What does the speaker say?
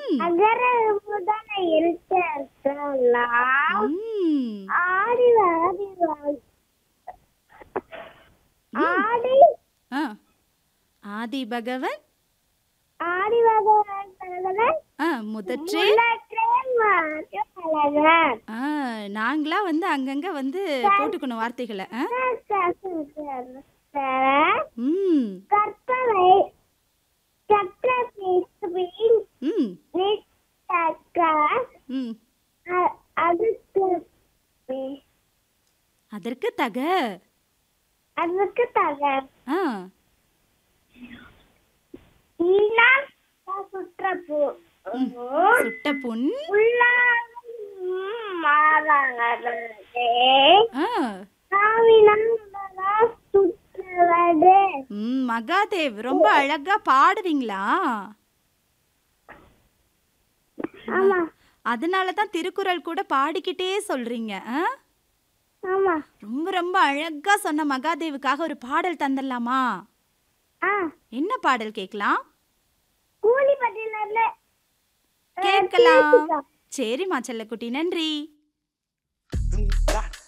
ம் அகர முதல எழுத்தெல்லாம் ம் ஆடி வாடி வாடி ஆடி ஆ ஆதி பகவன் ஆடி வகவன் ஆ முதற்றே முன்னற்றே மாற்று அழகன் ஆ நாங்களா வந்து அங்கங்க வந்து போட்டுக்கணும் வார்த்தைகளை ஆ ம் கற்பனை சக்கர பேசுவின் ம் நிற்க ம் அதுக்கு பே- அதற்கு தக அதுக்கு தக ஆ ஈனான் சுற்றப்போ சுட்ட பொன் மாறாதே ஆ சுற்றுவது ம் மகாதேவ் ரொம்ப அழகா பாடுவீங்களா ஆமா அதனால தான் திருக்குறள் கூட பாடிக்கிட்டே சொல்றீங்க ஆ? ஆமா ரொம்ப ரொம்ப அழகா சொன்ன மகாதேவுக்காக ஒரு பாடல் தந்துடலாமா ஆ என்ன பாடல் கேட்கலாம் கூலி பட்டியல கேட்கலாம் சரிம்மா செல்லக்குட்டி நன்றி